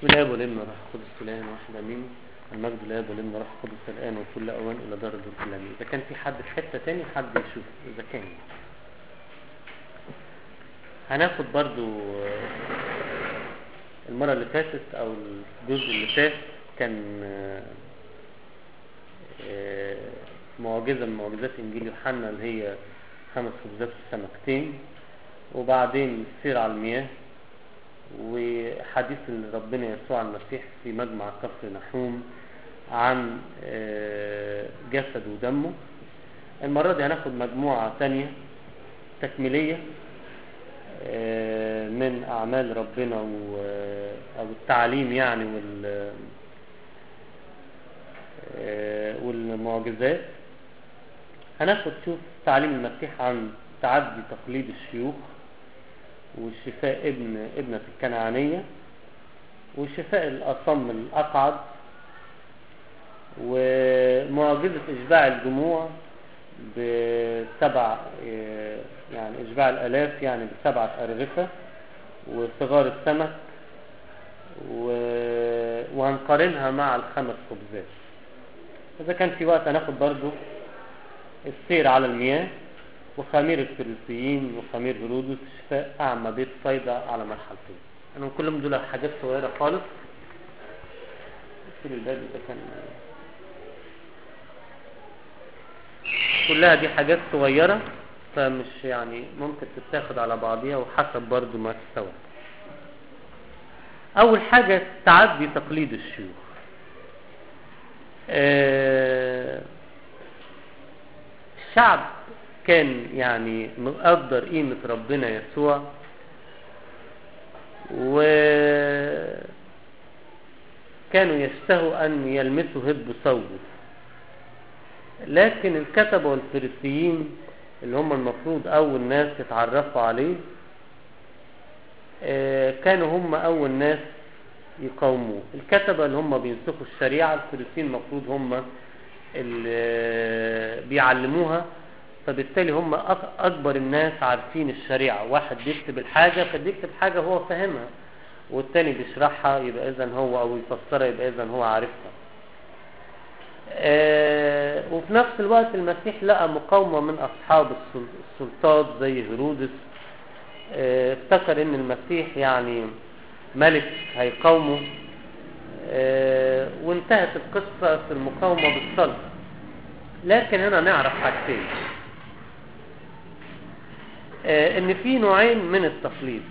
بسم الله والابن والروح القدس الان واحد امين المجد لله والابن والروح القدس الان وكل اوان الى دار الدور الامين اذا كان في حد في حته تاني حد يشوف اذا كان هناخد برضو آه، المره اللي فاتت او الجزء اللي فات كان آه، آه، معجزه من معجزات انجيل يوحنا اللي هي خمس خبزات وسمكتين وبعدين السير على المياه وحديث ربنا يسوع المسيح في مجمع كفر نحوم عن آه، جسد ودمه المرة دي هناخد مجموعة تانية تكميلية آه، من أعمال ربنا و- أو التعليم يعني وال آه، والمعجزات هناخد شوف تعليم المسيح عن تعدي تقليد الشيوخ وشفاء ابن ابنة الكنعانية وشفاء الأصم الأقعد ومعجزة إشباع الجموع بسبع آه، يعني إشباع الآلاف يعني بسبعة أرغفة وصغار السمك و- وهنقارنها مع الخمس خبزات إذا كان في وقت هناخد برضو السير على المياه وخمير الفريسيين وخمير هرودس شفاء أعمى بيت صيدا على مرحلتين أنا كلهم دول حاجات صغيرة خالص كل الباب إذا كان كلها دي حاجات صغيرة فمش يعني ممكن تتاخد على بعضيها وحسب برضو ما تستوعب أول حاجة تعدي تقليد الشيوخ آه، الشعب كان يعني مقدر قيمة ربنا يسوع وكانوا يشتهوا أن يلمسوا هب ثوبه لكن الكتبة والفريسيين اللي هم المفروض أول ناس يتعرفوا عليه آه، كانوا هم أول ناس يقاوموه الكتبة اللي هم بينسخوا الشريعة الفريسيين المفروض هم اللي بيعلموها فبالتالي هم أك- أكبر الناس عارفين الشريعة واحد بيكتب الحاجة فبيكتب حاجة هو فاهمها والتاني بيشرحها يبقى إذا هو أو يفسرها يبقى إذا هو عارفها آه، وفي نفس الوقت المسيح لقى مقاومة من أصحاب السل- السلطات زي هيرودس آه، افتكر ان المسيح يعني ملك هيقاومه آه، وانتهت القصة في المقاومة بالصلب لكن هنا نعرف حاجتين آه، ان في نوعين من التقليد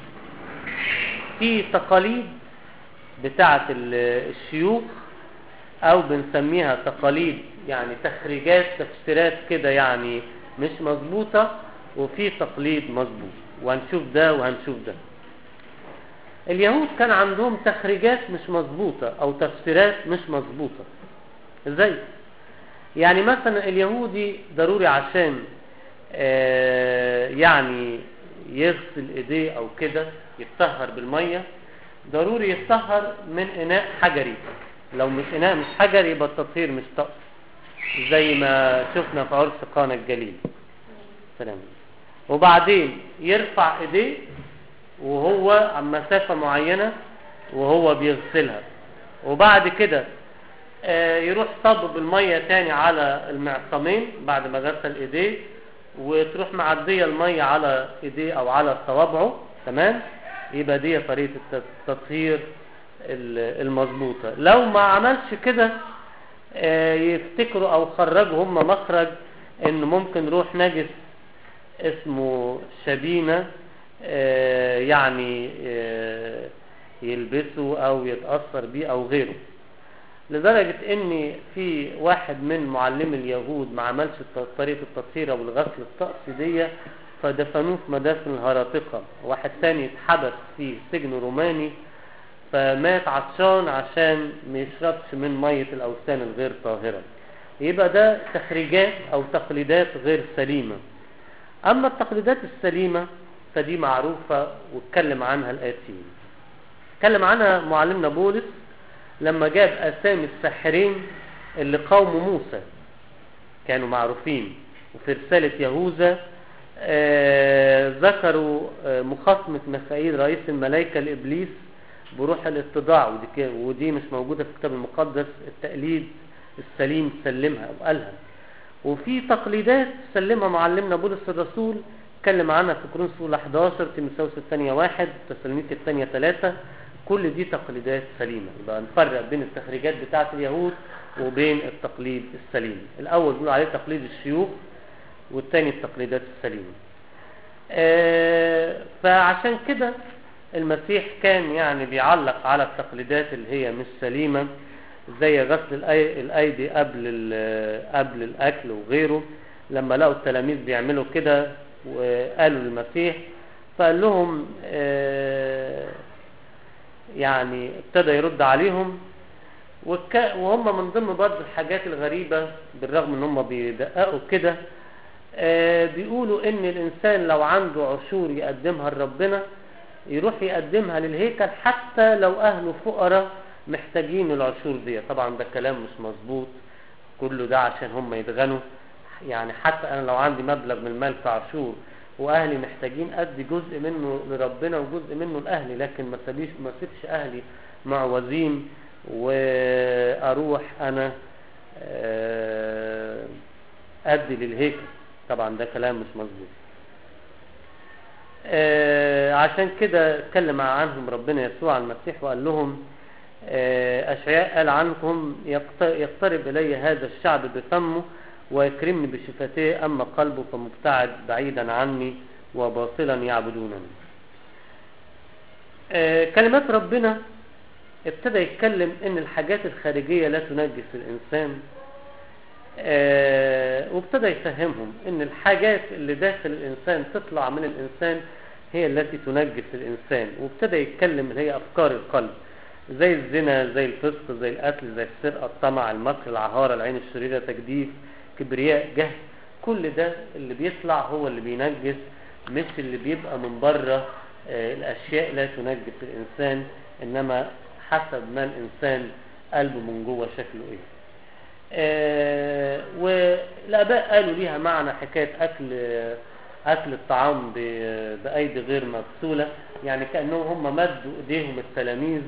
في تقاليد بتاعة ال- الشيوخ او بنسميها تقاليد يعني تخريجات تفسيرات كده يعني مش مظبوطة وفي تقليد مظبوط وهنشوف ده وهنشوف ده اليهود كان عندهم تخريجات مش مظبوطة او تفسيرات مش مظبوطة ازاي يعني مثلا اليهودي ضروري عشان آه، يعني يغسل ايديه او كده يتطهر بالمية ضروري يتطهر من اناء حجري لو مش اناء مش حجري يبقى التطهير مش طقس زي ما شفنا في عرس قانا الجليل سلام وبعدين يرفع ايديه وهو عن مسافة معينة وهو بيغسلها وبعد كده آه، يروح صب بالمية تاني على المعصمين بعد ما غسل ايديه وتروح معدية المية على ايديه او على صوابعه تمام يبقى دي طريقة الت- التطهير ال- المظبوطة لو ما عملش كده آه، يفتكروا او خرجوا هم مخرج ان ممكن روح نجس اسمه شبينة آه، يعني آه، يلبسه او يتأثر بيه او غيره لدرجة ان في واحد من معلمي اليهود ما عملش الت- طريقة التطهير او الغسل الطقسي دي فدفنوه في مدافن الهراطقة واحد تاني اتحبس في سجن روماني فمات عطشان عشان ما يشربش من مية الأوثان الغير طاهرة يبقى ده تخريجات أو تقليدات غير سليمة أما التقليدات السليمة فدي معروفة واتكلم عنها الآتيين اتكلم عنها معلمنا بولس لما جاب أسامي الساحرين اللي قوموا موسى كانوا معروفين وفي رسالة يهوذا آه ذكروا آه مخاصمة ميخائيل رئيس الملائكة لإبليس بروح الاتضاع ودي, ك- ودي مش موجودة في الكتاب المقدس التقليد السليم سلمها وقالها وفي تقليدات سلمها معلمنا بولس الرسول اتكلم عنها في كورنثوس الاولى 11 تيموثاوس الثانية واحد تسالونيك الثانية ثلاثة كل دي تقليدات سليمة يبقى نفرق بين التخريجات بتاعة اليهود وبين التقليد السليم الأول بيقول عليه تقليد الشيوخ والثاني التقليدات السليمة آه، فعشان كده المسيح كان يعني بيعلق على التقليدات اللي هي مش سليمة زي غسل الأي- الأيدي قبل ال- قبل الأكل وغيره لما لقوا التلاميذ بيعملوا كده وقالوا للمسيح فقال لهم آه، يعني ابتدى يرد عليهم وك- وهم من ضمن برضه الحاجات الغريبة بالرغم ان هم بيدققوا كده آه، بيقولوا ان الانسان لو عنده عشور يقدمها لربنا يروح يقدمها للهيكل حتى لو اهله فقراء محتاجين العشور دي طبعا ده كلام مش مظبوط كله ده عشان هم يتغنوا يعني حتى انا لو عندي مبلغ من المال كعشور واهلي محتاجين ادي جزء منه لربنا وجزء منه لاهلي لكن ما سيبش ما سيبش اهلي معوزين واروح انا آه، ادي للهيكل طبعا ده كلام مش مظبوط آه، عشان كده اتكلم عنهم ربنا يسوع المسيح وقال لهم آه، أشعياء قال عنكم يقت- يقترب إلي هذا الشعب بفمه ويكرمني بشفتيه أما قلبه فمبتعد بعيدا عني وباطلا يعبدونني آه، كلمات ربنا ابتدى يتكلم ان الحاجات الخارجية لا تنجس الانسان آه، وابتدى يفهمهم ان الحاجات اللي داخل الانسان تطلع من الانسان هي التي تنجس الانسان وابتدى يتكلم اللي هي افكار القلب زي الزنا زي الفسق زي القتل زي السرقة الطمع المكر العهارة العين الشريرة تجديف كبرياء جهل كل ده اللي بيطلع هو اللي بينجس مش اللي بيبقى من بره آه، الاشياء لا تنجس الانسان انما حسب ما الانسان قلبه من جوه شكله ايه آه، والاباء قالوا ليها معنى حكايه اكل اكل الطعام ب- بايدي غير مغسوله يعني كانهم هم مدوا ايديهم التلاميذ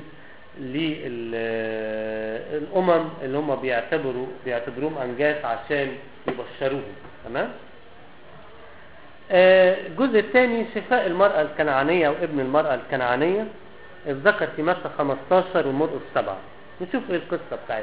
للامم اللي هم بيعتبروا بيعتبروهم انجاس عشان يبشروهم تمام آه، الجزء الثاني شفاء المرأة الكنعانية وابن المرأة الكنعانية اتذكر في متى 15 ومرقس 7 نشوف ايه القصة بتاعتها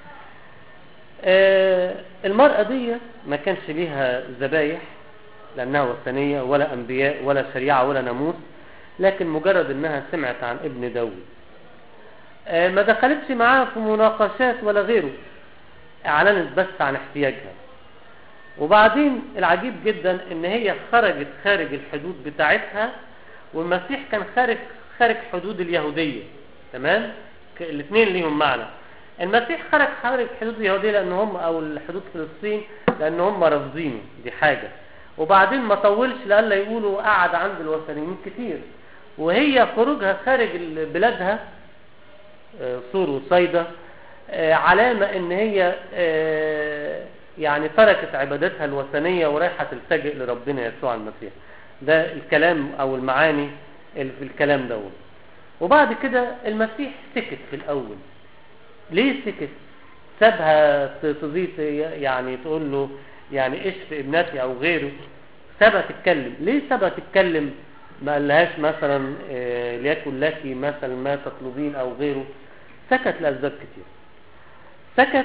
آه، المرأة دي ما كانش ليها ذبايح لأنها وثنية ولا أنبياء ولا شريعة ولا ناموس لكن مجرد أنها سمعت عن ابن داود آه، ما دخلتش معاه في مناقشات ولا غيره أعلنت بس عن احتياجها وبعدين العجيب جدا ان هي خرجت خارج الحدود بتاعتها والمسيح كان خارج خارج حدود اليهودية تمام الاثنين ليهم معنى المسيح خرج خارج حدود اليهودية لان هم او الحدود فلسطين لان هم رافضينه دي حاجة وبعدين ما طولش لألا يقولوا قعد عند الوثنيين كتير وهي خروجها خارج ال- بلادها آه، صور وصيدا آه، علامة ان هي آه، يعني تركت عبادتها الوثنية ورايحة تلتجئ لربنا يسوع المسيح ده الكلام او المعاني اللي في الكلام ده وبعد كده المسيح سكت في الاول ليه سكت سابها ت- تزيد يعني تقول له يعني اشف ابنتي او غيره سابها تتكلم ليه سابها تتكلم ما قالهاش مثلا آه، ليكن لك مثلا ما تطلبين او غيره سكت لاسباب كتير سكت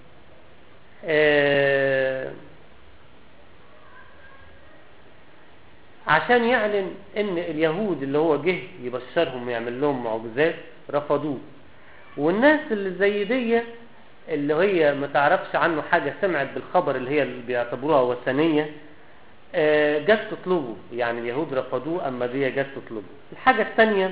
آه، عشان يعلن ان اليهود اللي هو جه يبشرهم ويعمل لهم معجزات رفضوه والناس اللي زي دي اللي هي ما تعرفش عنه حاجة سمعت بالخبر اللي هي اللي بيعتبروها وثنية آه، جت تطلبه يعني اليهود رفضوه اما دي جت تطلبه الحاجة الثانية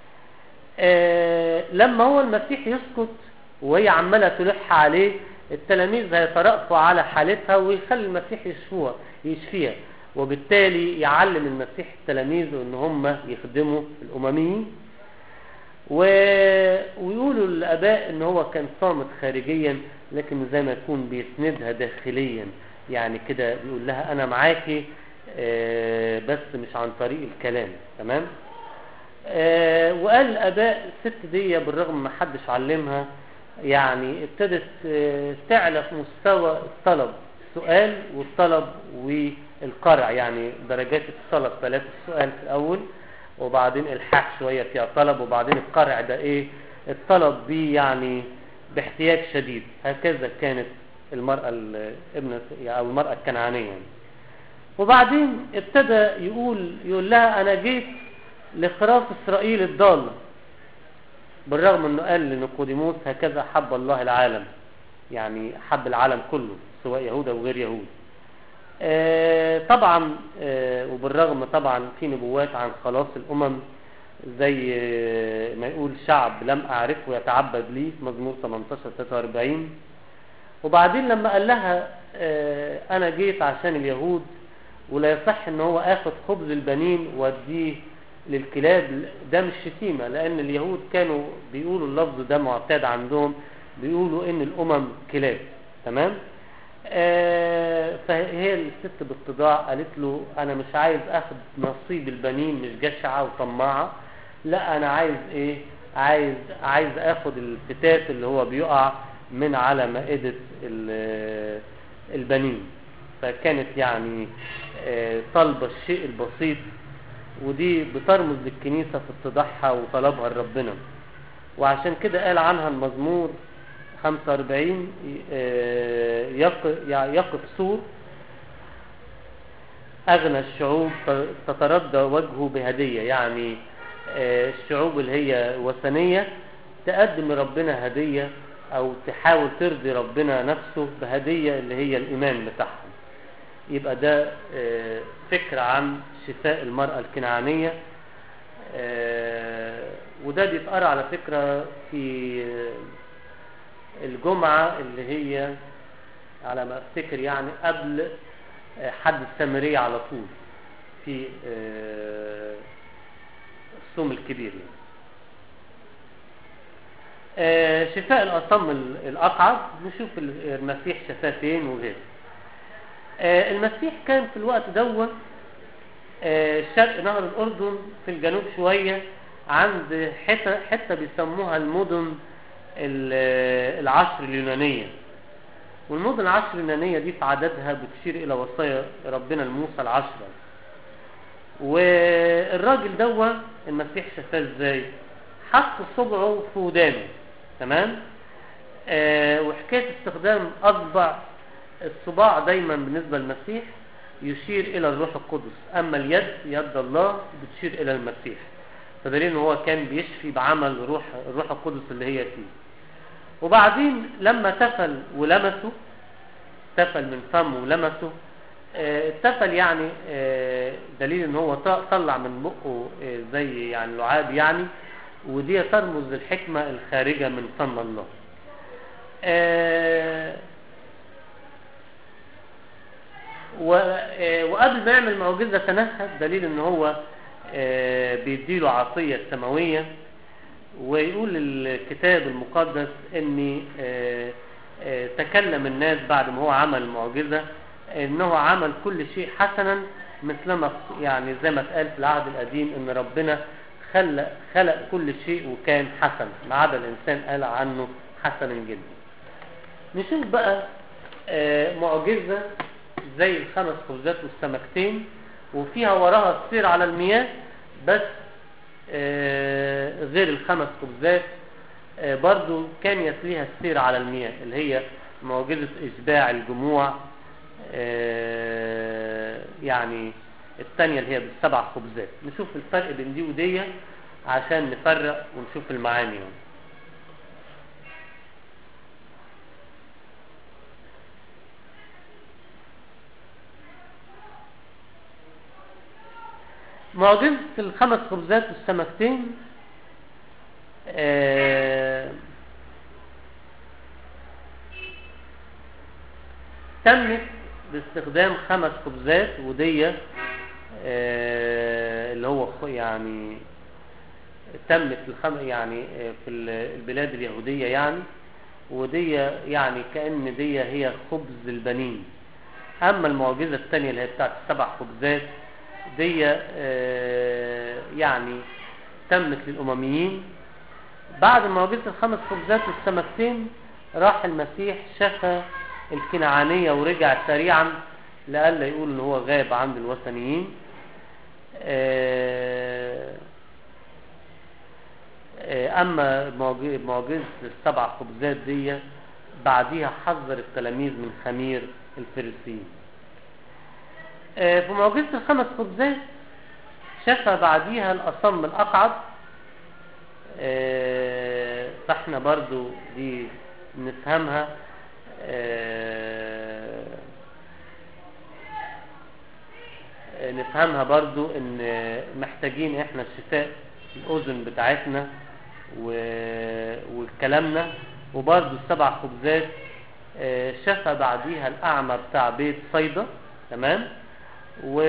آه، لما هو المسيح يسكت وهي عمالة تلح عليه التلاميذ هيترأفوا على حالتها ويخلي المسيح يشفوها يشفيها وبالتالي يعلم المسيح التلاميذ ان هم يخدموا الامميين و... ويقولوا الاباء ان هو كان صامت خارجيا لكن زي ما يكون بيسندها داخليا يعني كده بيقول لها انا معاكي آه، بس مش عن طريق الكلام تمام آه وقال الاباء الست دي بالرغم ما حدش علمها يعني ابتدت آه تعلى في مستوى الطلب السؤال والطلب والقرع يعني درجات الطلب ثلاثة السؤال في الاول وبعدين الحاح شوية فيها طلب وبعدين القرع ده ايه الطلب بيه يعني باحتياج شديد هكذا كانت المرأة ابنة او المرأة الكنعانية يعني. وبعدين ابتدى يقول يقول لها انا جيت لخراف اسرائيل الضالة بالرغم انه قال لنيقوديموس هكذا حب الله العالم يعني حب العالم كله سواء يهود او غير يهود آه طبعا آه وبالرغم طبعا في نبوات عن خلاص الامم زي آه ما يقول شعب لم اعرفه يتعبد لي مزمور 18 43 وبعدين لما قال لها انا جيت عشان اليهود ولا يصح ان هو اخذ خبز البنين واديه للكلاب ده مش شتيمه لان اليهود كانوا بيقولوا اللفظ ده معتاد عندهم بيقولوا ان الامم كلاب تمام آه فهي الست باتضاع قالت له انا مش عايز اخد نصيب البنين مش جشعه وطماعه لا انا عايز ايه عايز عايز اخد الفتات اللي هو بيقع من على مائده البنين فكانت يعني طالبه الشيء البسيط ودي بترمز للكنيسه في اتضاعها وطلبها لربنا وعشان كده قال عنها المزمور 45 يقف سور أغنى الشعوب تتردى وجهه بهدية يعني الشعوب اللي هي وثنية تقدم لربنا هدية أو تحاول ترضي ربنا نفسه بهدية اللي هي الإيمان بتاعهم يبقى ده فكرة عن شفاء المرأة الكنعانية وده بيتقرأ على فكرة في الجمعة اللي هي على ما افتكر يعني قبل حد السامرية على طول في الصوم الكبير يعني. شفاء الأصم الأقعد نشوف المسيح شفاه فين وغيره المسيح كان في الوقت دوت شرق نهر الأردن في الجنوب شوية عند حتة, حتة بيسموها المدن العشر اليونانية والمدن العشر اليونانية دي في عددها بتشير إلى وصايا ربنا لموسى العشرة والراجل دوا المسيح شفاه ازاي حط صبعه في ودانه تمام آه وحكاية استخدام أصبع الصباع دايما بالنسبة للمسيح يشير إلى الروح القدس أما اليد يد الله بتشير إلى المسيح فدليل ان هو كان بيشفي بعمل روح الروح القدس اللي هي فيه وبعدين لما تفل ولمسه تفل من فمه ولمسه التفل يعني دليل ان هو طلع من بقه زي يعني لعاب يعني ودي ترمز للحكمة الخارجة من فم الله وقبل ما يعمل معجزة تنهد دليل ان هو بيديله عطية سماوية ويقول الكتاب المقدس ان تكلم الناس بعد ما هو عمل المعجزة انه عمل كل شيء حسنا مثلما يعني زي ما اتقال في العهد القديم ان ربنا خلق خلق كل شيء وكان حسن ما عدا الانسان قال عنه حسنا جدا نشوف بقى معجزة زي الخمس خبزات والسمكتين وفيها وراها السير على المياه بس آه غير الخمس خبزات آه برضو كان يتليها السير على المياه اللي هي معجزة إشباع الجموع آه يعني الثانية اللي هي بالسبع خبزات نشوف الفرق بين دي ودي عشان نفرق ونشوف المعاني يعني. معجزة الخمس خبزات والسمكتين آه تمت باستخدام خمس خبزات ودية آه اللي هو يعني تمت الخم يعني في البلاد اليهودية يعني ودي يعني كأن دي هي خبز البنين أما المعجزة الثانية اللي هي بتاعت السبع خبزات دي آه يعني تمت للأمميين بعد معجزة الخمس خبزات والسمكتين راح المسيح شفى الكنعانية ورجع سريعا لألا يقول ان هو غاب عند الوثنيين آه، آه، اما معج- معجزة السبع خبزات دي بعديها حذر التلاميذ من خمير الفريسيين آه، في معجزة الخمس خبزات شفى بعديها الأصم الأقعد آه، فاحنا برضو دي نفهمها آه، آه، نفهمها برضو ان محتاجين احنا شفاء الاذن بتاعتنا و- وكلامنا وبرضو السبع خبزات آه، شفى بعديها الاعمى بتاع بيت صيدا تمام و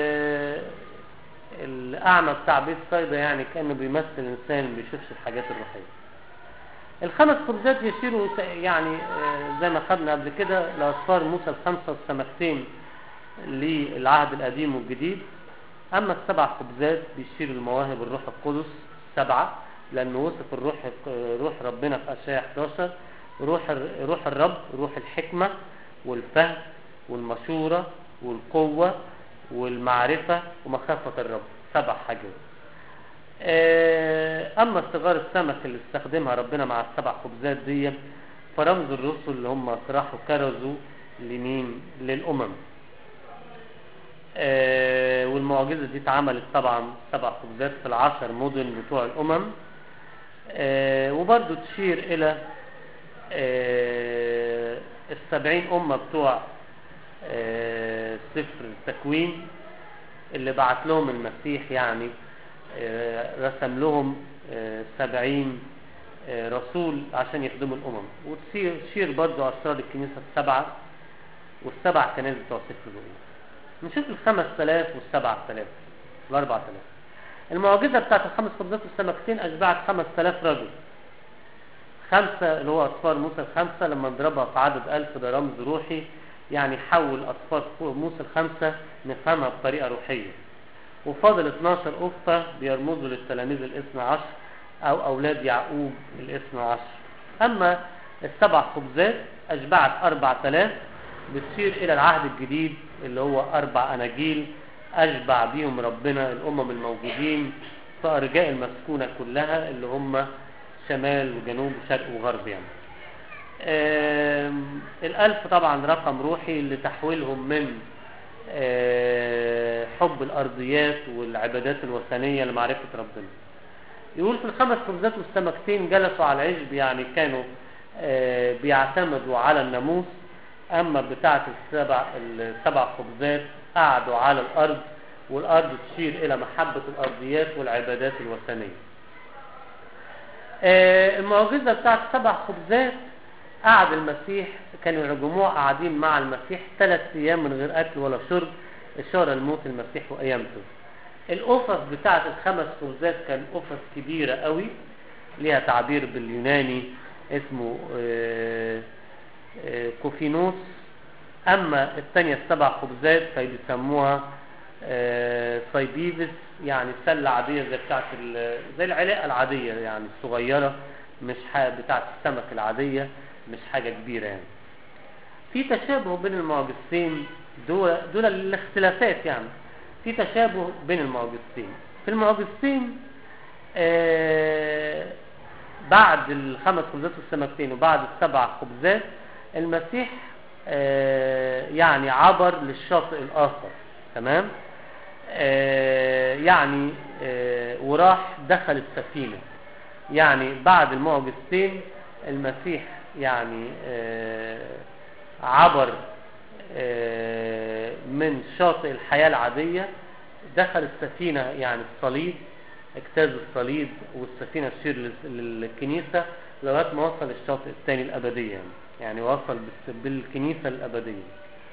الاعمى بتاع بيت صيدا يعني كانه بيمثل انسان ما بيشوفش الحاجات الروحيه الخمس خبزات يشيروا ت- يعني آه، زي ما خدنا قبل كده لاصفار موسى الخمسه والسمكتين للعهد القديم والجديد اما السبع خبزات بيشيروا لمواهب الروح القدس سبعه لانه وصف الروح روح ربنا في اشعياء 11 روح الر- روح الرب روح الحكمه والفهم والمشوره والقوه والمعرفه ومخافه الرب سبع حاجات آه، اما صغار السمك اللي استخدمها ربنا مع السبع خبزات دي فرمز الرسل اللي هم راحوا كرزوا لمين للامم آه، والمعجزه دي اتعملت طبعا سبع خبزات في العشر مدن بتوع الامم آه، وبرضو تشير الى آه، السبعين امه بتوع آه، سفر التكوين اللي بعت لهم المسيح يعني آه، رسم لهم آه، سبعين آه، رسول عشان يخدموا الأمم وتشير تشير برضو أسرار الكنيسة السبعة والسبع كنائس بتوع سفر الرؤيا نشوف الخمس تلاف والسبع تلاف الأربع تلاف المعجزة بتاعت الخمس خبزات والسمكتين أشبعت خمس تلاف رجل خمسة اللي هو أصفار موسى الخمسة لما نضربها في عدد ألف ده رمز روحي يعني حول أصفار موسى الخمسة نفهمها بطريقة روحية وفاضل 12 أفة بيرمزوا للتلاميذ الاثنى عشر أو أولاد يعقوب الاثنى عشر أما السبع خبزات أشبعت أربع تلاف بتشير إلى العهد الجديد اللي هو أربع أناجيل أشبع بيهم ربنا الأمم الموجودين في أرجاء المسكونة كلها اللي هم شمال وجنوب وشرق وغرب يعني آم، الألف طبعا رقم روحي لتحويلهم من آه، حب الأرضيات والعبادات الوثنية لمعرفة ربنا يقول في الخمس خبزات والسمكتين جلسوا على العشب يعني كانوا آه، بيعتمدوا على الناموس أما بتاعة السبع السبع خبزات قعدوا على الأرض والأرض تشير إلى محبة الأرضيات والعبادات الوثنية آه، المعجزة بتاعت سبع خبزات قعد المسيح كانوا الجموع قاعدين مع المسيح ثلاث أيام من غير أكل ولا شرب إشارة لموت المسيح وقيامته الأفف بتاعت الخمس خبزات كان أفف كبيرة قوي ليها تعبير باليوناني اسمه آه، آه، كوفينوس أما الثانية السبع خبزات فبيسموها آه، سايبيفس يعني سلة عادية زي بتاعت ال- زي العلاقة العادية يعني الصغيرة مش حاجة بتاعت السمك العادية مش حاجة كبيرة يعني في تشابه بين المعجزتين دول دول الاختلافات يعني في تشابه بين المعجزتين في المعجزتين آه بعد الخمس خبزات والسمكتين وبعد السبع خبزات المسيح آه يعني عبر للشاطئ الآخر تمام آه يعني آه وراح دخل السفينة يعني بعد المعجزتين المسيح يعني آه عبر آه من شاطئ الحياة العادية دخل السفينة يعني الصليب اجتاز الصليب والسفينة تشير لل- للكنيسة لغاية ما وصل الشاطئ الثاني الأبدية يعني, يعني وصل بالس- بالكنيسة الأبدية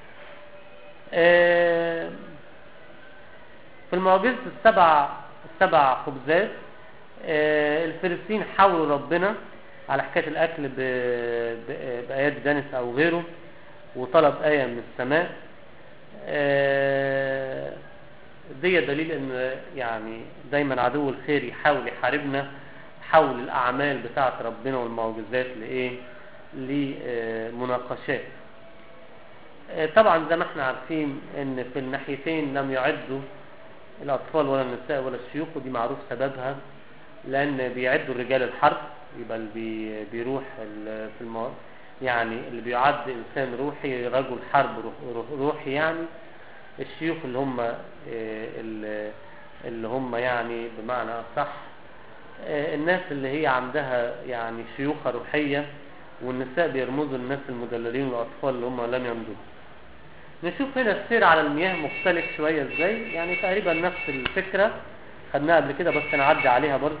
آه في المعجزة السبع السبع خبزات آه، الفريسيين حاولوا ربنا على حكاية الأكل ب- ب- بآيات دانس أو غيره وطلب آية من السماء آه، دي دليل ان يعني دايما عدو الخير يحاول يحاربنا حول الاعمال بتاعه ربنا والمعجزات لايه لمناقشات طبعا زي ما احنا عارفين ان في الناحيتين لم يعدوا الاطفال ولا النساء ولا الشيوخ ودي معروف سببها لان بيعدوا الرجال الحرب يبقى اللي بي بيروح ال- في المو... يعني اللي بيعد انسان روحي رجل حرب روح- روح- روحي يعني الشيوخ اللي هم آه، ال- اللي هم يعني بمعنى صح الناس اللي هي عندها يعني شيوخة روحية والنساء بيرمزوا الناس المدللين والاطفال اللي هم لم ينضجوا نشوف هنا السير على المياه مختلف شوية ازاي يعني تقريبا نفس الفكرة خدناها قبل كده بس نعدي عليها برضو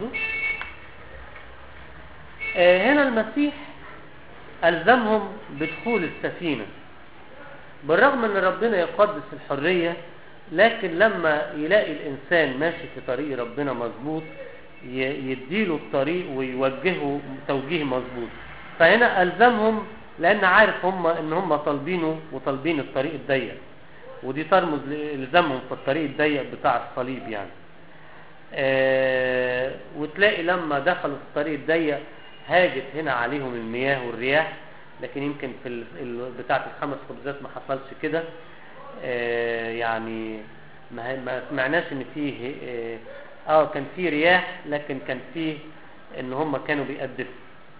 آه، هنا المسيح ألزمهم بدخول السفينة بالرغم ان ربنا يقدس الحرية لكن لما يلاقي الانسان ماشي في طريق ربنا مظبوط ي- يديله الطريق ويوجهه توجيه مظبوط فهنا ألزمهم لأن عارف هم إن هم طالبينه وطالبين الطريق الضيق ودي ترمز لإلزامهم في الطريق الضيق بتاع الصليب يعني آه وتلاقي لما دخلوا في الطريق الضيق هاجت هنا عليهم المياه والرياح لكن يمكن في ال- ال- بتاعة الخمس خبزات ما حصلش كده آه يعني ما ما سمعناش ان فيه اه آه، كان فيه رياح لكن كان فيه ان هم كانوا بيقدسوا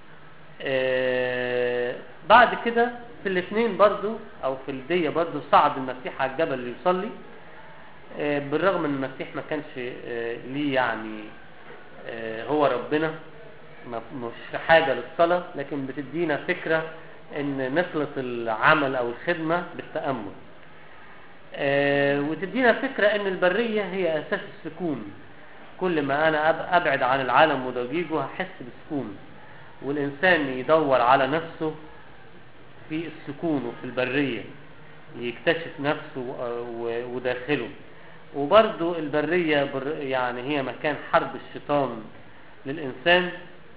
آه بعد كده في الاثنين برضو او في الدية برضو صعد المسيح على الجبل ليصلي آه بالرغم ان المسيح ما كانش آه ليه يعني آه هو ربنا ما- مش حاجة للصلاة لكن بتدينا فكرة ان نخلط العمل او الخدمة بالتأمل آه، وتدينا فكرة ان البرية هي اساس السكون كل ما انا أب- ابعد عن العالم وضجيجه هحس بسكون والانسان يدور على نفسه في السكون وفي البرية يكتشف نفسه آه، و- وداخله وبرضو البرية بر- يعني هي مكان حرب الشيطان للإنسان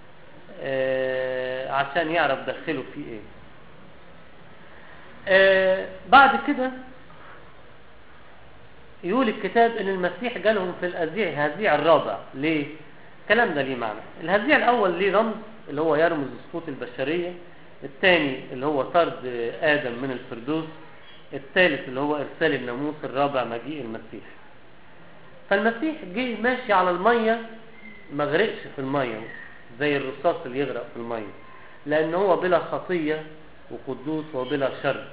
آه، عشان يعرف داخله فيه ايه آه، بعد كده يقول الكتاب ان المسيح جالهم في الهزيع هزيع الرابع ليه الكلام ده ليه معنى الهزيع الاول ليه رمز اللي هو يرمز سقوط البشريه الثاني اللي هو طرد ادم من الفردوس الثالث اللي هو ارسال الناموس الرابع مجيء المسيح فالمسيح جه ماشي على الميه ما غرقش في الميه زي الرصاص اللي يغرق في الميه لان هو بلا خطيه وقدوس وبلا شر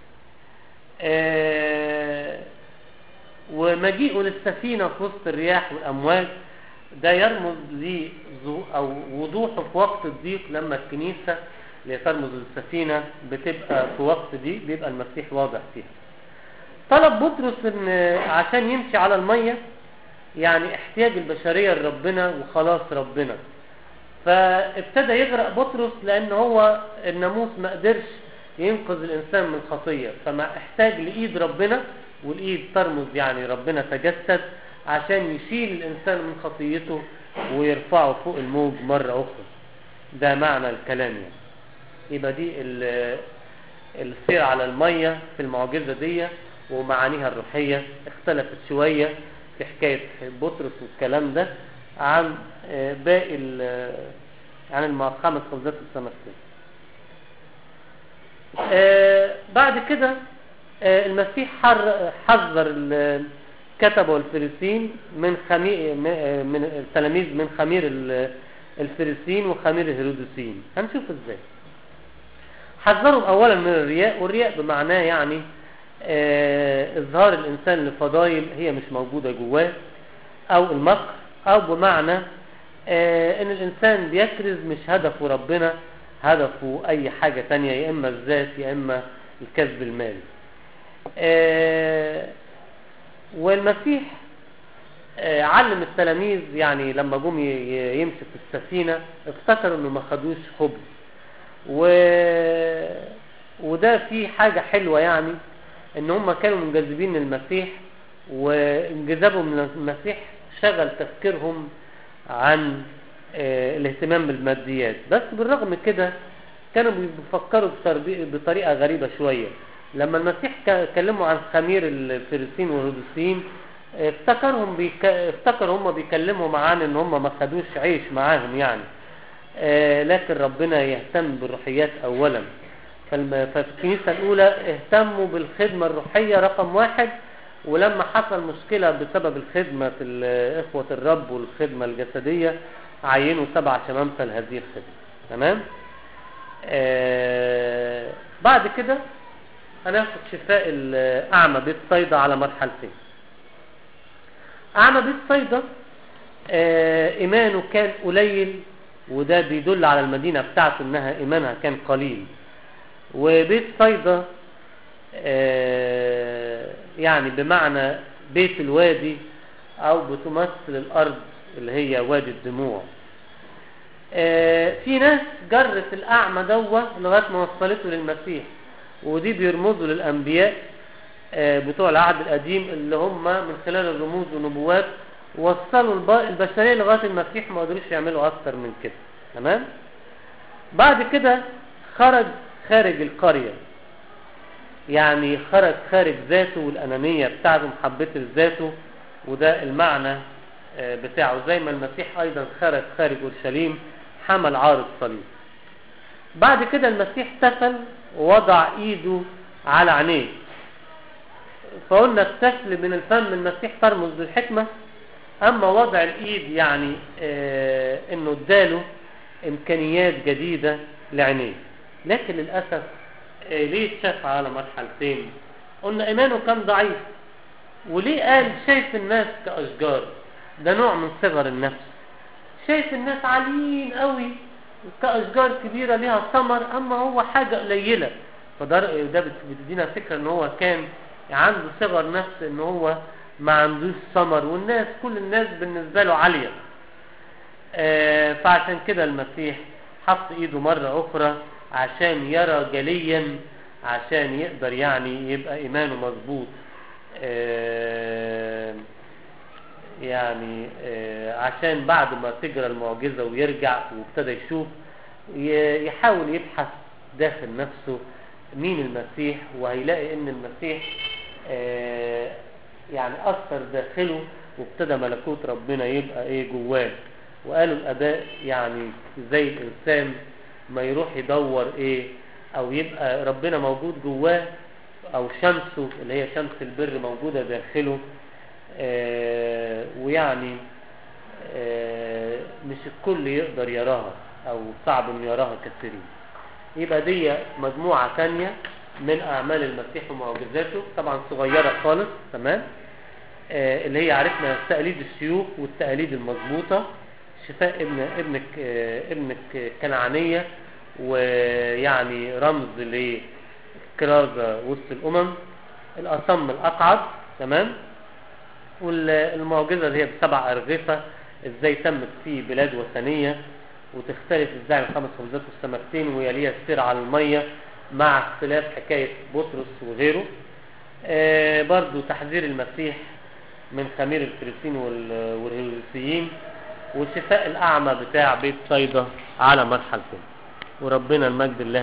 آه ومجيئه للسفينة في وسط الرياح والأمواج ده يرمز لظهو- أو وضوحه في وقت الضيق لما الكنيسة اللي ترمز للسفينة بتبقى في وقت ضيق بيبقى المسيح واضح فيها طلب بطرس ان عشان يمشي على المية يعني احتياج البشرية لربنا وخلاص ربنا فابتدى يغرق بطرس لان هو الناموس ما قدرش ينقذ الانسان من خطيه فما احتاج لايد ربنا والايد ترمز يعني ربنا تجسد عشان يشيل الانسان من خطيته ويرفعه فوق الموج مره اخرى ده معنى الكلام يعني يبقى دي ال- السير على الميه في المعجزه دي ومعانيها الروحيه اختلفت شويه في حكايه بطرس والكلام ده عن آه، باقي ال- عن الم- خمس خبزات والسمكتين آه، بعد كده آه، المسيح حر- حذر ال- الكتبة والفريسين من خمير من التلاميذ من خمير ال- الفريسين وخمير الهيروديسيين هنشوف ازاي حذرهم اولا من الرياء والرياء بمعناه يعني آه، اظهار الانسان لفضائل هي مش موجودة جواه او المكر او بمعنى آه، ان الانسان بيكرز مش هدفه ربنا هدفه اي حاجة تانية يا اما الذات يا اما الكسب المالي آه، والمسيح آه، علم التلاميذ يعني لما جم ي- ي- يمشوا في السفينة افتكروا انه ما خدوش خبز و... وده في حاجة حلوة يعني ان هم كانوا منجذبين للمسيح وانجذابهم من المسيح شغل تفكيرهم عن آه، الاهتمام بالماديات بس بالرغم من كده كانوا بيفكروا بتربي- بطريقة غريبة شوية لما المسيح ك- كلموا عن خمير الفريسين والهدوسيين افتكرهم بيك... افتكر هم بيكلموا معانا ان هم ما خدوش عيش معاهم يعني آه لكن ربنا يهتم بالروحيات اولا فالم... ففي الكنيسة الاولى اهتموا بالخدمة الروحية رقم واحد ولما حصل مشكلة بسبب الخدمة في ال- اخوة الرب والخدمة الجسدية عينوا سبع شمامسة لهذه الخدمة تمام آه بعد كده هناخد شفاء الأعمى بيت صيدا على مرحلتين أعمى بيت صيدا آه إيمانه كان قليل وده بيدل على المدينة بتاعته إنها إيمانها كان قليل وبيت صيدا آه يعني بمعنى بيت الوادي أو بتمثل الأرض اللي هي وادي الدموع آه في ناس جرت الأعمى دوة لغاية ما وصلته للمسيح ودي بيرمزوا للأنبياء آه بتوع العهد القديم اللي هم من خلال الرموز والنبوات وصلوا الب- البشرية لغاية المسيح ما قدروش يعملوا أكتر من كده تمام بعد كده خرج خارج القرية يعني خرج خارج ذاته والأنانية بتاعته محبته لذاته وده المعنى آه، بتاعه زي ما المسيح أيضا خرج خارج أورشليم حمل عار الصليب بعد كده المسيح تفل ووضع ايده على عينيه فقلنا التفل من الفم المسيح ترمز للحكمة اما وضع الايد يعني آه انه اداله امكانيات جديدة لعينيه لكن للأسف آه ليه اتشاف على مرحلتين قلنا ايمانه كان ضعيف وليه قال شايف الناس كأشجار ده نوع من صغر النفس شايف الناس عاليين قوي كأشجار كبيرة ليها ثمر أما هو حاجة قليلة فده ده بت- بتدينا فكرة إن هو كان عنده صغر نفس إن هو ما عندوش ثمر والناس كل الناس بالنسبة له عالية آه، فعشان كده المسيح حط إيده مرة أخرى عشان يرى جليا عشان يقدر يعني يبقى إيمانه مظبوط آه، يعني آه، عشان بعد ما تجرى المعجزة ويرجع وابتدى يشوف ي- يحاول يبحث داخل نفسه مين المسيح وهيلاقي ان المسيح آه، يعني اثر داخله وابتدى ملكوت ربنا يبقى ايه جواه وقالوا الاباء يعني زي الانسان ما يروح يدور ايه او يبقى ربنا موجود جواه او شمسه اللي هي شمس البر موجودة داخله آه، ويعني آه، مش الكل يقدر يراها او صعب ان يراها كثيرين يبقى دي مجموعة تانية من اعمال المسيح ومعجزاته طبعا صغيرة خالص تمام آه، اللي هي عرفنا تقليد الشيوخ والتقاليد المظبوطة شفاء ابن ابنك آه، ابنك كنعانية ويعني رمز لكرازة وسط الامم الاصم الاقعد تمام والمعجزة اللي هي بسبع أرغفة ازاي تمت في بلاد وثنية وتختلف ازاي عن الخمس خبزات والسمكتين ويليها السير على المية مع اختلاف حكاية بطرس وغيره آه برضو تحذير المسيح من خمير الفريسين وال- والهيروسيين وشفاء الأعمى بتاع بيت صيدا على مرحلتين وربنا المجد الله